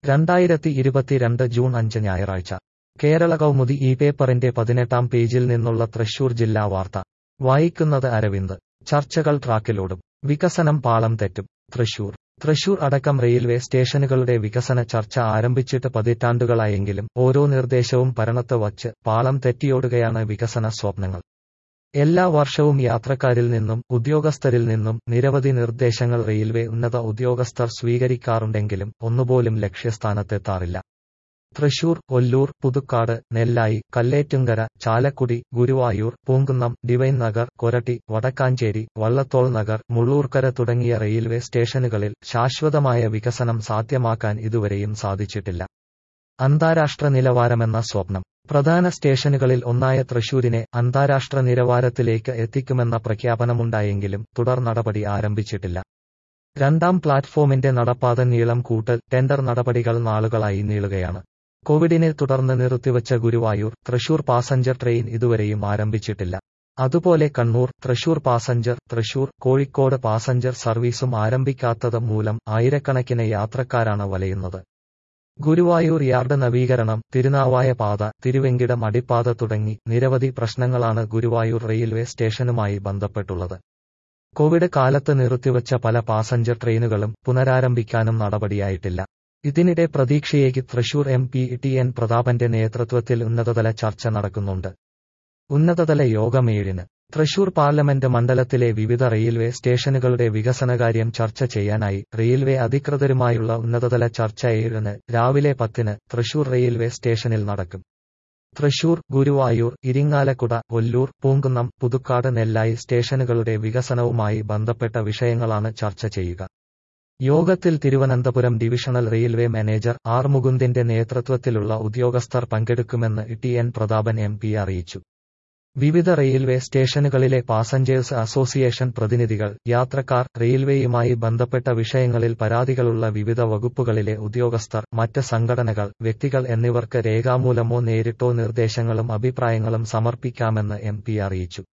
രണ്ടായിരത്തി ഇരുപത്തിരണ്ട് ജൂൺ അഞ്ച് ഞായറാഴ്ച കേരള കൗമുദി ഈ പേപ്പറിന്റെ പതിനെട്ടാം പേജിൽ നിന്നുള്ള തൃശൂർ ജില്ലാ വാർത്ത വായിക്കുന്നത് അരവിന്ദ് ചർച്ചകൾ ട്രാക്കിലോടും വികസനം പാളം തെറ്റും തൃശൂർ തൃശൂർ അടക്കം റെയിൽവേ സ്റ്റേഷനുകളുടെ വികസന ചർച്ച ആരംഭിച്ചിട്ട് പതിറ്റാണ്ടുകളായെങ്കിലും ഓരോ നിർദ്ദേശവും പരണത്ത് വച്ച് പാളം തെറ്റിയോടുകയാണ് വികസന സ്വപ്നങ്ങൾ എല്ലാ വർഷവും യാത്രക്കാരിൽ നിന്നും ഉദ്യോഗസ്ഥരിൽ നിന്നും നിരവധി നിർദ്ദേശങ്ങൾ റെയിൽവേ ഉന്നത ഉദ്യോഗസ്ഥർ സ്വീകരിക്കാറുണ്ടെങ്കിലും ഒന്നുപോലും ലക്ഷ്യസ്ഥാനത്തെത്താറില്ല തൃശൂർ ഒല്ലൂർ പുതുക്കാട് നെല്ലായി കല്ലേറ്റുങ്കര ചാലക്കുടി ഗുരുവായൂർ പൂങ്കുന്നം ഡിവൈൻ നഗർ കൊരട്ടി വടക്കാഞ്ചേരി വള്ളത്തോൾ നഗർ മുള്ളൂർക്കര തുടങ്ങിയ റെയിൽവേ സ്റ്റേഷനുകളിൽ ശാശ്വതമായ വികസനം സാധ്യമാക്കാൻ ഇതുവരെയും സാധിച്ചിട്ടില്ല അന്താരാഷ്ട്ര നിലവാരമെന്ന സ്വപ്നം പ്രധാന സ്റ്റേഷനുകളിൽ ഒന്നായ തൃശൂരിനെ അന്താരാഷ്ട്ര നിലവാരത്തിലേക്ക് എത്തിക്കുമെന്ന പ്രഖ്യാപനമുണ്ടായെങ്കിലും തുടർ നടപടി ആരംഭിച്ചിട്ടില്ല രണ്ടാം പ്ലാറ്റ്ഫോമിന്റെ നടപ്പാത നീളം കൂട്ടൽ ടെൻഡർ നടപടികൾ നാളുകളായി നീളുകയാണ് കോവിഡിനെ തുടർന്ന് നിർത്തിവച്ച ഗുരുവായൂർ തൃശൂർ പാസഞ്ചർ ട്രെയിൻ ഇതുവരെയും ആരംഭിച്ചിട്ടില്ല അതുപോലെ കണ്ണൂർ തൃശൂർ പാസഞ്ചർ തൃശൂർ കോഴിക്കോട് പാസഞ്ചർ സർവീസും ആരംഭിക്കാത്തത് മൂലം ആയിരക്കണക്കിന് യാത്രക്കാരാണ് വലയുന്നത് ഗുരുവായൂർ യാർഡ് നവീകരണം തിരുനാവായ പാത തിരുവെങ്കിടം അടിപ്പാത തുടങ്ങി നിരവധി പ്രശ്നങ്ങളാണ് ഗുരുവായൂർ റെയിൽവേ സ്റ്റേഷനുമായി ബന്ധപ്പെട്ടുള്ളത് കോവിഡ് കാലത്ത് നിർത്തിവച്ച പല പാസഞ്ചർ ട്രെയിനുകളും പുനരാരംഭിക്കാനും നടപടിയായിട്ടില്ല ഇതിനിടെ പ്രതീക്ഷയേക്ക് Thrissur M P T N പ്രതാപന്റെ നേതൃത്വത്തിൽ ഉന്നതതല ചർച്ച നടക്കുന്നുണ്ട് ഉന്നതതല യോഗം ഏഴിന് തൃശൂർ പാർലമെന്റ് മണ്ഡലത്തിലെ വിവിധ റെയിൽവേ സ്റ്റേഷനുകളുടെ വികസനകാര്യം ചർച്ച ചെയ്യാനായി റെയിൽവേ അധികൃതരുമായുള്ള ഉന്നതതല ചർച്ച ഏഴിന് രാവിലെ പത്തിന് തൃശൂർ റെയിൽവേ സ്റ്റേഷനിൽ നടക്കും തൃശൂർ ഗുരുവായൂർ ഇരിങ്ങാലക്കുട ഒല്ലൂർ പൂങ്കുന്നം പുതുക്കാട് നെല്ലായി സ്റ്റേഷനുകളുടെ വികസനവുമായി ബന്ധപ്പെട്ട വിഷയങ്ങളാണ് ചർച്ച ചെയ്യുക യോഗത്തിൽ Thiruvananthapuram divisional railway manager R മുകുന്ദിന്റെ നേതൃത്വത്തിലുള്ള ഉദ്യോഗസ്ഥർ പങ്കെടുക്കുമെന്ന് T N Prathapan M P അറിയിച്ചു വിവിധ റെയിൽവേ സ്റ്റേഷനുകളിലെ പാസഞ്ചേഴ്സ് അസോസിയേഷൻ പ്രതിനിധികൾ യാത്രക്കാർ റെയിൽവേയുമായി ബന്ധപ്പെട്ട വിഷയങ്ങളിൽ പരാതികളുള്ള വിവിധ വകുപ്പുകളിലെ ഉദ്യോഗസ്ഥർ മറ്റ് സംഘടനകൾ വ്യക്തികൾ എന്നിവർക്ക് രേഖാമൂലമോ നേരിട്ടോ നിർദ്ദേശങ്ങളും അഭിപ്രായങ്ങളും സമർപ്പിക്കാമെന്ന് എം അറിയിച്ചു